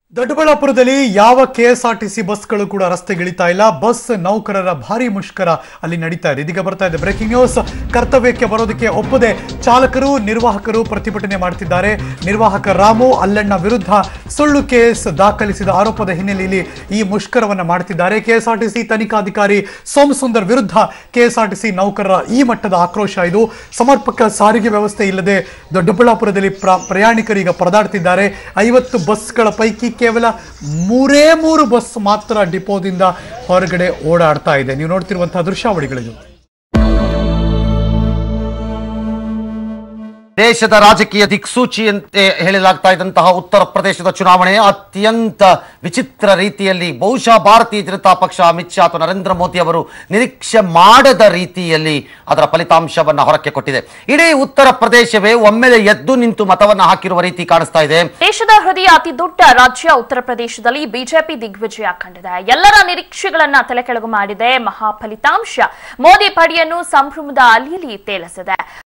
ದೊಡ್ಡಬಳ್ಳಾಪುರದಲ್ಲಿ ಯಾವ ಕೆಎಸ್ಆರ್ಟಿಸಿ ಬಸ್ಗಳು ಕೂಡ ರಸ್ತೆಗಿಳಿತಾ ಇಲ್ಲ ಬಸ್ ನೌಕರರ ಭಾರಿ ಮುಷ್ಕರ ಅಲ್ಲಿ ನಡೀತಾ ಇದೆ ಇದೀಗ ಬರ್ತಾ ಇದೆ ಬ್ರೇಕಿಂಗ್ ನ್ಯೂಸ್ ಕರ್ತವ್ಯಕ್ಕೆ ಬರೋದಕ್ಕೆ ಒಪ್ಪದೆ ಚಾಲಕರು ನಿರ್ವಾಹಕರು ಪ್ರತಿಭಟನೆ ಮಾಡ್ತಿದ್ದಾರೆ ನಿರ್ವಾಹಕ ರಾಮು ಅಲ್ಲಣ್ಣ ವಿರುದ್ಧ ಸುಳ್ಳು ಕೇಸ್ ದಾಖಲಿಸಿದ ಆರೋಪದ ಹಿನ್ನೆಲೆಯಲ್ಲಿ ಈ ಮುಷ್ಕರವನ್ನ ಮಾಡ್ತಿದ್ದಾರೆ ಕೆಎಸ್ಆರ್ಟಿಸಿ ತನಿಖಾಧಿಕಾರಿ ಸೋಮಸುಂದರ್ ವಿರುದ್ಧ ಕೆಎಸ್ಆರ್ಟಿಸಿ ನೌಕರರ ಈ ಮಟ್ಟದ ಆಕ್ರೋಶ ಇದು ಸಮರ್ಪಕ ಸಾರಿಗೆ ವ್ಯವಸ್ಥೆ ಇಲ್ಲದೆ ದೊಡ್ಡಬಳ್ಳಾಪುರದಲ್ಲಿ ಪ್ರ- ಪ್ರಯಾಣಿಕರೀಗ ಪರದಾಡ್ತಿದ್ದಾರೆ ಐವತ್ತು ಬಸ್ಗಳ ಪೈಕಿ ಕೇವಲ ಮೂರೇ ಮೂರು ಬಸ್ ಮಾತ್ರ ಡಿಪೋದಿಂದ ಹೊರಗಡೆ ಓಡಾಡ್ತಾ ಇದೆ ನೀವು ನೋಡ್ತಿರುವಂತಹ ದೃಶ್ಯಾವಳಿಗಳಿದು ದೇಶದ ರಾಜಕೀಯ ದಿಕ್ಸೂಚಿಯಂತೆ ಹೇಳಲಾಗ್ತಾ ಇದ್ದಂತಹ ಉತ್ತರ ಪ್ರದೇಶದ ಚುನಾವಣೆ ಅತ್ಯಂತ ವಿಚಿತ್ರ ರೀತಿಯಲ್ಲಿ ಬಹುಶಃ ಭಾರತೀಯ ಜನತಾ ಪಕ್ಷ ಅಮಿತ್ ಶಾ ಅಥವಾ ನರೇಂದ್ರ ಮೋದಿ ಅವರು ನಿರೀಕ್ಷೆ ಮಾಡದ ರೀತಿಯಲ್ಲಿ ಅದರ ಫಲಿತಾಂಶವನ್ನ ಹೊರಕ್ಕೆ ಕೊಟ್ಟಿದೆ ಇಡೀ ಉತ್ತರ ಪ್ರದೇಶವೇ ಒಮ್ಮೆಲೆ ಎದ್ದು ನಿಂತು ಮತವನ್ನ ಹಾಕಿರುವ ರೀತಿ ಕಾಣಿಸ್ತಾ ಇದೆ ದೇಶದ ಹೃದಯ ಅತಿ ದೊಡ್ಡ ರಾಜ್ಯ ಉತ್ತರ ಪ್ರದೇಶದಲ್ಲಿ ಬಿಜೆಪಿ ದಿಗ್ವಿಜಯ ಕಂಡಿದೆ ಎಲ್ಲರ ನಿರೀಕ್ಷೆಗಳನ್ನ ತಲೆಕೆಳಗು ಮಾಡಿದೆ ಮಹಾ ಫಲಿತಾಂಶ ಮೋದಿ ಪಡಿಯನ್ನು ಸಂಭ್ರಮದ ಅಲಿಯಲ್ಲಿ ತೇಲಿಸಿದೆ